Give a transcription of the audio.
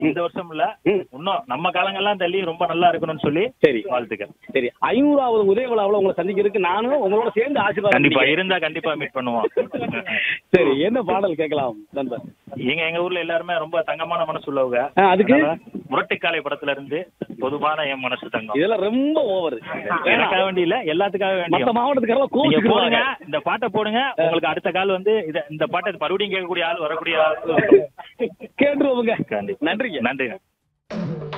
இந்த வருஷம் இல்ல ம். இன்னும் நம்ம காலங்கள்லாம் தள்ளி ரொம்ப நல்லா இருக்கணும்னு சொல்லி சரி வாழ்த்துக்கள் சரி ஐநூறாவது உதய விழாவில் உங்களை சந்திக்கிறதுக்கு நானும் உங்களோட சேர்ந்து ஆசீர்வாதம் கண்டிப்பா பண்ணிக்கிறேன். இருந்தா கண்டிப்பா மீட் பண்ணுவோம் சரி என்ன பாடல் கேட்கலாம் நண்பர் எங்க எங்க ஊர்ல எல்லாருமே ரொம்ப தங்கமான மனசு உள்ளவங்க ஆ, அதுக்கு? அதனால முரட்டுக்காலை படத்துல இருந்து பொதுவான என் மனசு தங்கம் இதெல்லாம் ரொம்ப ஓவர் எனக்காக வேண்டி இல்ல எல்லாத்துக்காக மத்த வேண்டிய மாவட்டத்துக்கெல்லாம் நீங்க போடுங்க கோவிச்சுக்குவாங்க இந்த பாட்டை போடுங்க உங்களுக்கு அடுத்த கால் வந்து இத இந்த பாட்டை மறுபடியும் கேட்கக்கூடிய ஆள் வரக்கூடிய ஆள் கேட்டுருவோங்க கண்டிப்பா நன்றிங்க நன்றி